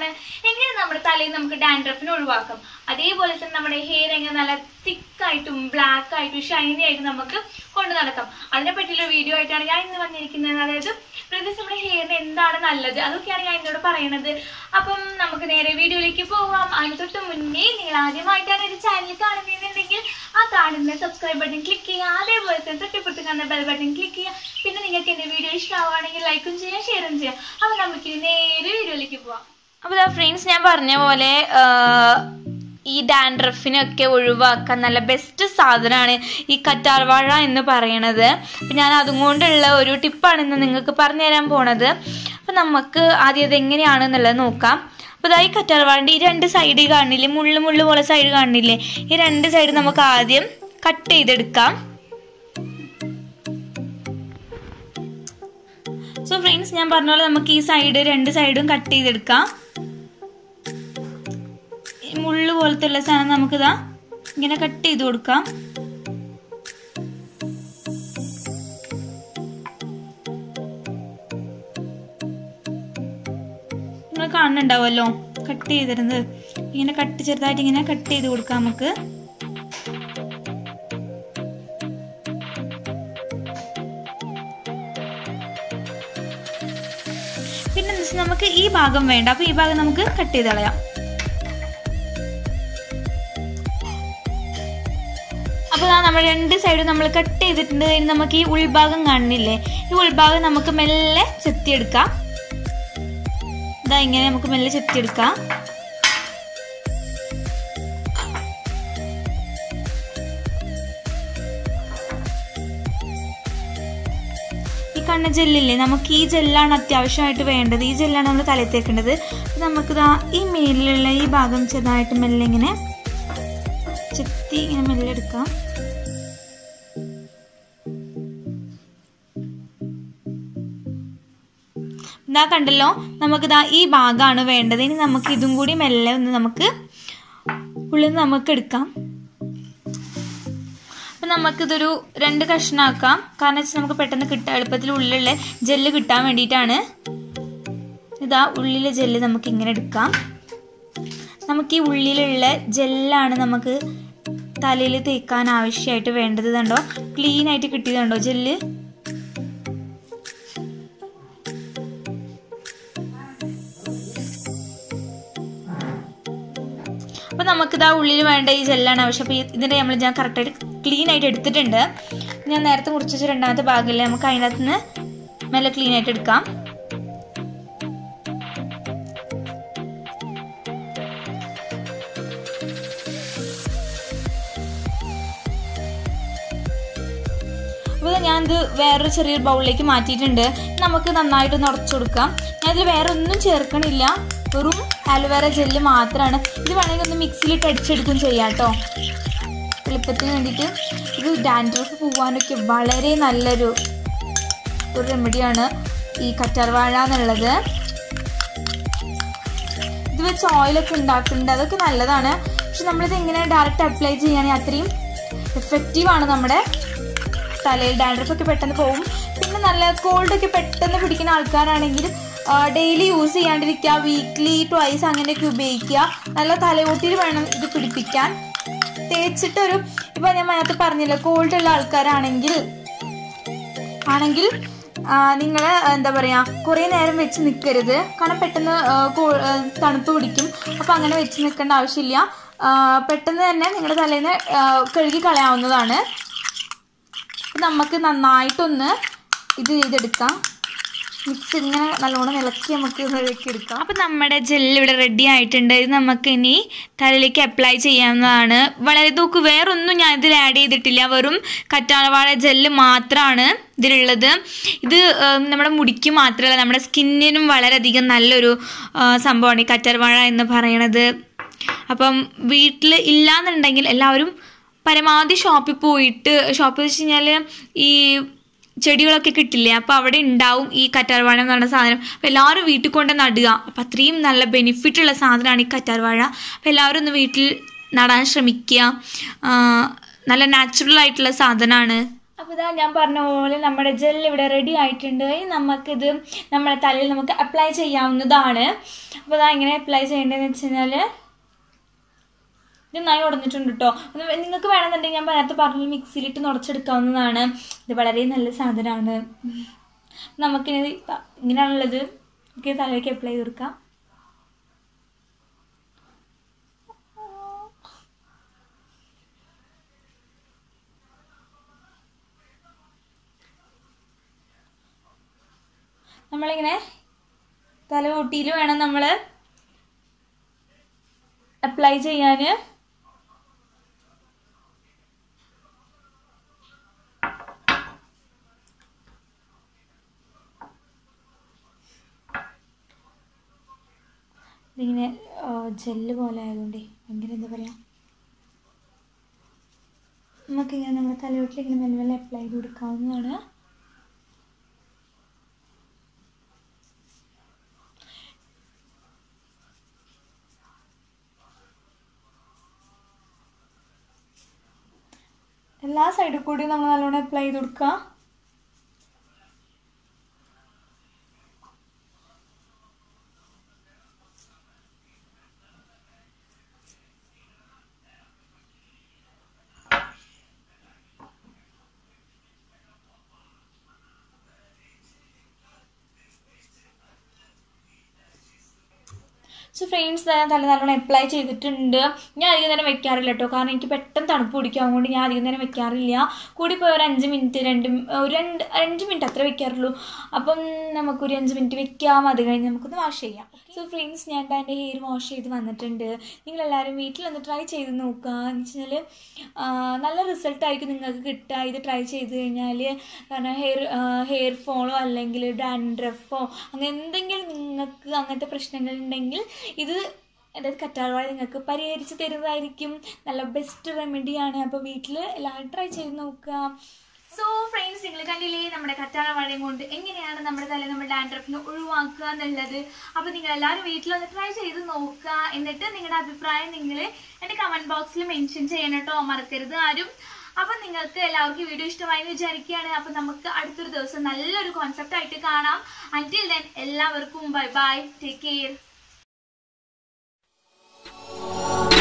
എന്താണ് എങ്ങനെ നമ്മുടെ തലയിൽ നമുക്ക് ഡാൻഡ്രഫിനെ ഒഴിവാക്കാം അതേപോലെ തന്നെ നമ്മുടെ ഹെയർ എങ്ങനെ നല്ല തിക്കായിട്ടും ബ്ലാക്ക് ആയിട്ടും ഷൈനി ആയിട്ടും നമുക്ക് കൊണ്ടു നടക്കാം അതിനെ പറ്റിയുള്ള വീഡിയോ ആയിട്ടാണ് ഞാൻ ഇന്ന് വന്നിരിക്കുന്നത് അതായത് പ്രത്യേകിച്ച് നമ്മുടെ ഹെയറിന് എന്താണ് നല്ലത് അതൊക്കെയാണ് ഞാൻ എന്നോട് പറയണത് അപ്പം നമുക്ക് നേരെ വീഡിയോയിലേക്ക് പോവാം അതിന് തൊട്ട് മുന്നേ നിങ്ങൾ ആദ്യമായിട്ടാണ് ഒരു ചാനൽ കാണുന്നതെന്നുണ്ടെങ്കിൽ ആ കാണുന്ന സബ്സ്ക്രൈബ് ബട്ടൺ ക്ലിക്ക് ചെയ്യുക അതേപോലെ തന്നെ തൊട്ടിപ്പുറത്ത് കാണുന്ന ബെൽ ബട്ടൺ ക്ലിക്ക് ചെയ്യുക പിന്നെ നിങ്ങൾക്ക് എൻ്റെ വീഡിയോ ഇഷ്ടമാവുകയാണെങ്കിൽ ലൈക്കും ചെയ്യാം ഷെയറും ചെയ്യാം അപ്പം നമുക്കിനി നേരെ വീഡിയോയിലേക്ക് പോവാം അപ്പോൾ ഫ്രണ്ട്സ് ഞാൻ പറഞ്ഞ പോലെ ഈ ഡാൻഡ്രഫിനൊക്കെ ഒഴിവാക്കാൻ നല്ല ബെസ്റ്റ് സാധനമാണ് ഈ കറ്റാർവാഴ എന്ന് പറയണത് അപ്പം ഞാൻ അതുകൊണ്ടുള്ള ഒരു ടിപ്പാണ് ഇന്ന് നിങ്ങൾക്ക് പറഞ്ഞു തരാൻ പോണത് അപ്പം നമുക്ക് ആദ്യം അത് എങ്ങനെയാണെന്നുള്ളത് നോക്കാം അപ്പോൾ ഇതായി കറ്റാർവാഴിൻ്റെ ഈ രണ്ട് സൈഡ് കാണില്ലേ മുള്ളു മുള്ളു പോലെ സൈഡ് കാണില്ലേ ഈ രണ്ട് സൈഡ് നമുക്ക് ആദ്യം കട്ട് ചെയ്തെടുക്കാം സോ ഫ്രണ്ട്സ് ഞാൻ പറഞ്ഞ പോലെ നമുക്ക് ഈ സൈഡ് രണ്ട് സൈഡും കട്ട് ചെയ്തെടുക്കാം ഈ മുള്ളു പോലത്തെ ഉള്ള സാധനം നമുക്കിതാ ഇങ്ങനെ കട്ട് ചെയ്ത് കൊടുക്കാം നിങ്ങൾ കാണുന്നുണ്ടാവുമല്ലോ കട്ട് ചെയ്തിരുന്നത് ഇങ്ങനെ കട്ട് ചെറുതായിട്ട് ഇങ്ങനെ കട്ട് ചെയ്ത് കൊടുക്കാം നമുക്ക് പിന്നെ എന്താ വെച്ചാൽ നമുക്ക് ഈ ഭാഗം വേണ്ട അപ്പൊ ഈ ഭാഗം നമുക്ക് കട്ട് ചെയ്ത് കളയാം അപ്പോൾ നമ്മൾ രണ്ട് സൈഡും നമ്മൾ കട്ട് ചെയ്തിട്ടുണ്ട് ഇനി നമുക്ക് ഈ ഉൾഭാഗം കാണുന്നില്ലേ ഈ ഉൾഭാഗം നമുക്ക് മെല്ലെ ചെത്തിയെടുക്കാം ഇതാ ഇങ്ങനെ നമുക്ക് മെല്ലെ ചെത്തിയെടുക്കാം ഈ കണ്ണ ജെല്ലില്ലേ നമുക്ക് ഈ ജെല്ലാണ് അത്യാവശ്യമായിട്ട് വേണ്ടത് ഈ ജെല്ലാണ് നമ്മൾ തലയിൽ തേക്കേണ്ടത് നമുക്കിതാ ഈ മേലിലുള്ള ഈ ഭാഗം ചെറുതായിട്ട് മെല്ലെ ഇങ്ങനെ ചെത്തി ഇങ്ങനെ മെല്ലെ എടുക്കാം ഇതാ കണ്ടല്ലോ നമുക്കിതാ ഈ ഭാഗമാണ് വേണ്ടത് ഇനി നമുക്ക് ഇതും കൂടി മെല്ലെ ഒന്ന് നമുക്ക് ഉള്ളിൽ നമുക്ക് എടുക്കാം അപ്പം നമുക്കിതൊരു രണ്ട് കഷ്ണമാക്കാം കാരണം വെച്ചാൽ നമുക്ക് പെട്ടെന്ന് കിട്ടാൻ എളുപ്പത്തിൽ ഉള്ളിലുള്ള ജെല്ല് കിട്ടാൻ വേണ്ടിയിട്ടാണ് ഇതാ ഉള്ളിലെ ജെല്ല് നമുക്ക് ഇങ്ങനെ എടുക്കാം നമുക്ക് ഈ ഉള്ളിലുള്ള ജെല്ലാണ് നമുക്ക് തലയിൽ തേക്കാൻ ആവശ്യമായിട്ട് വേണ്ടത് കണ്ടോ ക്ലീൻ ആയിട്ട് കിട്ടിയതുണ്ടോ ജെല്ല് അപ്പൊ നമുക്കിതാ ഉള്ളിൽ വേണ്ട ഈ ജെല്ലാണ് ആവശ്യം അപ്പൊ ഇതിന്റെ നമ്മൾ ഞാൻ കറക്റ്റായിട്ട് ക്ലീൻ ആയിട്ട് എടുത്തിട്ടുണ്ട് ഞാൻ നേരത്തെ മുറിച്ച വെച്ച രണ്ടാമത്തെ ഭാഗമില്ലേ നമുക്ക് അതിനകത്ത് നിന്ന് മെല്ലെ ക്ലീൻ ആയിട്ട് എടുക്കാം അപ്പോൾ ഞാനിത് വേറൊരു ചെറിയൊരു ബൗളിലേക്ക് മാറ്റിയിട്ടുണ്ട് നമുക്ക് നന്നായിട്ട് ഉടച്ചു കൊടുക്കാം ഞാനിതിൽ വേറെ ഒന്നും ചേർക്കണില്ല വെറും ആലുവേറ ജെല്ല് മാത്രമാണ് ഇത് വേണമെങ്കിൽ ഒന്ന് മിക്സിയിലിട്ട് അടിച്ചെടുക്കും ചെയ്യാം കേട്ടോ എളുപ്പത്തിന് വേണ്ടിയിട്ട് ഇത് ഡാൻഡ്രഫ് പോവാനൊക്കെ വളരെ നല്ലൊരു ഒരു റെമഡിയാണ് ഈ കറ്റാർവാഴ എന്നുള്ളത് ഇത് വെച്ച് ഓയിലൊക്കെ ഉണ്ടാക്കുന്നുണ്ട് അതൊക്കെ നല്ലതാണ് പക്ഷെ നമ്മളിത് എങ്ങനെ ഡയറക്റ്റ് അപ്ലൈ ചെയ്യുകയാണെങ്കിൽ അത്രയും എഫക്റ്റീവാണ് നമ്മുടെ തലയിൽ ഡാൻഡ്രഫ് ഒക്കെ പെട്ടെന്ന് പോകും പിന്നെ നല്ല കോൾഡ് ഒക്കെ പെട്ടെന്ന് പിടിക്കുന്ന ആൾക്കാരാണെങ്കിൽ ഡെയിലി യൂസ് ചെയ്യാണ്ടിരിക്കുക വീക്ക്ലി ട്വൈസ് അങ്ങനെയൊക്കെ ഉപയോഗിക്കുക നല്ല തലയോട്ടിയിൽ വേണം ഇത് പിടിപ്പിക്കാൻ തേച്ചിട്ടൊരു ഇപ്പൊ ഞാൻ അതിനകത്ത് പറഞ്ഞില്ല കോൾഡ് ഉള്ള ആൾക്കാരാണെങ്കിൽ ആണെങ്കിൽ നിങ്ങൾ എന്താ പറയുക കുറേ നേരം വെച്ച് നിൽക്കരുത് കാരണം പെട്ടെന്ന് തണുപ്പ് പിടിക്കും അപ്പം അങ്ങനെ വെച്ച് നിൽക്കേണ്ട ആവശ്യമില്ല പെട്ടെന്ന് തന്നെ നിങ്ങളുടെ തലേന്ന് കഴുകി കളയാവുന്നതാണ് നമുക്ക് നന്നായിട്ടൊന്ന് ഇത് ചെയ്തെടുക്കാം മിക്സ് ഇങ്ങനെ നല്ലോണം ഇളക്കി നമുക്ക് ഇളക്കി എടുക്കാം അപ്പം നമ്മുടെ ജെല്ല് ഇവിടെ റെഡി ആയിട്ടുണ്ട് ഇത് നമുക്ക് ഇനി തലയിലേക്ക് അപ്ലൈ ചെയ്യാവുന്നതാണ് വളരെ നോക്ക് വേറൊന്നും ഞാൻ ഇതിൽ ആഡ് ചെയ്തിട്ടില്ല വെറും കറ്റാളവാഴ ജെല്ല് മാത്രമാണ് ഇതിലുള്ളത് ഇത് നമ്മുടെ മുടിക്ക് മാത്രമല്ല നമ്മുടെ സ്കിന്നിനും വളരെയധികം നല്ലൊരു സംഭവമാണ് ഈ കറ്റാർവാഴ എന്ന് പറയണത് അപ്പം വീട്ടിൽ ഇല്ലാന്നുണ്ടെങ്കിൽ എല്ലാവരും പരമാവധി ഷോപ്പിൽ പോയിട്ട് ഷോപ്പിൽ വെച്ച് കഴിഞ്ഞാൽ ഈ ചെടികളൊക്കെ കിട്ടില്ലേ അപ്പോൾ അവിടെ ഉണ്ടാവും ഈ കറ്റാർവാഴ എന്ന് പറഞ്ഞ സാധനം അപ്പോൾ എല്ലാവരും വീട്ടിൽ കൊണ്ട് നടുക അപ്പം അത്രയും നല്ല ബെനിഫിറ്റ് ഉള്ള സാധനമാണ് ഈ കറ്റാർവാഴ അപ്പോൾ എല്ലാവരും ഒന്ന് വീട്ടിൽ നടാൻ ശ്രമിക്കുക നല്ല നാച്ചുറൽ ആയിട്ടുള്ള സാധനമാണ് അപ്പോൾ ഇതാ ഞാൻ പറഞ്ഞ പോലെ നമ്മുടെ ജെൽ ഇവിടെ റെഡി ആയിട്ടുണ്ട് ഇനി നമുക്കിത് നമ്മുടെ തലയിൽ നമുക്ക് അപ്ലൈ ചെയ്യാവുന്നതാണ് അപ്പോൾ ഇതാ എങ്ങനെ അപ്ലൈ ചെയ്യേണ്ടതെന്ന് വെച്ച് കഴിഞ്ഞാൽ ഇത് നന്നായി ഉടഞ്ഞിട്ടുണ്ട് കേട്ടോ നിങ്ങൾക്ക് വേണമെന്നുണ്ടെങ്കിൽ ഞാൻ നേരത്തെ പറഞ്ഞ മിക്സിയിലിട്ട് നുറച്ചെടുക്കാവുന്നതാണ് ഇത് വളരെ നല്ല സാധനമാണ് നമുക്കിനി ഇപ്പ- ഇങ്ങനെയാണുള്ളത് നമുക്ക് ഈ തലയ്ക്ക് അപ്ലൈ ചെയ്ത് കൊടുക്കാം നമ്മളിങ്ങനെ തലകൂട്ടിയിൽ വേണം നമ്മൾ അപ്ലൈ ചെയ്യാൻ ഇതിങ്ങനെ ജെല്ല് പോലെ ആയതുകൊണ്ടേ ഭയങ്കര എന്താ പറയുക നമുക്കിങ്ങനെ നമ്മുടെ തലയോട്ടിൽ ഇങ്ങനെ മെല്ലെ മെല്ലെ അപ്ലൈ ചെയ്ത് കൊടുക്കാവുന്നതാണ് എല്ലാ സൈഡിൽ കൂടി നമ്മൾ നല്ലോണം അപ്ലൈ ചെയ്ത് കൊടുക്കുക സോ ഫ്രെയിംസ് ഞാൻ തല നല്ലോണം അപ്ലൈ ചെയ്തിട്ടുണ്ട് ഞാൻ അധികം നേരം വെക്കാറില്ല കേട്ടോ കാരണം എനിക്ക് പെട്ടെന്ന് തണുപ്പ് പിടിക്കും അതുകൊണ്ട് ഞാൻ അധികം നേരം വെക്കാറില്ല കൂടി പോയി ഒരു അഞ്ച് മിനിറ്റ് രണ്ട് മി- ഒരു രണ്ട് അഞ്ച് മിനിറ്റ് അത്ര വെക്കാറുള്ളൂ അപ്പം നമുക്കൊരു അഞ്ച് മിനിറ്റ് വെക്കാം അത് കഴിഞ്ഞ് നമുക്കൊന്ന് വാഷ് ചെയ്യാം സോ ഫ്രെയിംസ് ഞാൻ ദാ എൻ്റെ ഹെയർ വാഷ് ചെയ്ത് വന്നിട്ടുണ്ട് നിങ്ങളെല്ലാവരും വീട്ടിൽ ഒന്ന് ട്രൈ ചെയ്ത് നോക്കുക എന്ന് വെച്ച് കഴിഞ്ഞാൽ നല്ല റിസൾട്ട് ആയിരിക്കും നിങ്ങൾക്ക് കിട്ടുക ഇത് ട്രൈ ചെയ്ത് കഴിഞ്ഞാൽ കാരണം ഹെയർ ഹെയർ ഫോളോ അല്ലെങ്കിൽ ഡാൻഡ്രഫോ അങ്ങനെ എന്തെങ്കിലും നിങ്ങൾക്ക് അങ്ങനത്തെ പ്രശ്നങ്ങൾ ഉണ്ടെങ്കിൽ ഇത് അതായത് കറ്റാർവാഴ നിങ്ങൾക്ക് പരിഹരിച്ച് തരുന്നതായിരിക്കും നല്ല ബെസ്റ്റ് റെമഡിയാണ് അപ്പോൾ വീട്ടിൽ എല്ലാവരും ട്രൈ ചെയ്ത് നോക്കുക സോ ഫ്രണ്ട്സ് നിങ്ങൾ കണ്ടില്ലേ നമ്മുടെ കറ്റാറ വാഴയും കൊണ്ട് എങ്ങനെയാണ് നമ്മുടെ തല നമ്മുടെ ഡാൻഡ്രഫിനെ ഒഴിവാക്കുക എന്നുള്ളത് അപ്പോൾ നിങ്ങൾ എല്ലാവരും വീട്ടിലൊന്ന് ട്രൈ ചെയ്ത് നോക്കുക എന്നിട്ട് നിങ്ങളുടെ അഭിപ്രായം നിങ്ങൾ എൻ്റെ കമൻറ്റ് ബോക്സിൽ മെൻഷൻ ചെയ്യണം കേട്ടോ മറക്കരുത് ആരും അപ്പം നിങ്ങൾക്ക് എല്ലാവർക്കും വീഡിയോ ഇഷ്ടമായി എന്ന് വിചാരിക്കുകയാണ് അപ്പം നമുക്ക് അടുത്തൊരു ദിവസം നല്ലൊരു കോൺസെപ്റ്റ് ആയിട്ട് കാണാം അൻറ്റിൽ ദെൻ എല്ലാവർക്കും ബൈ ബൈ ടേക്ക് കെയർ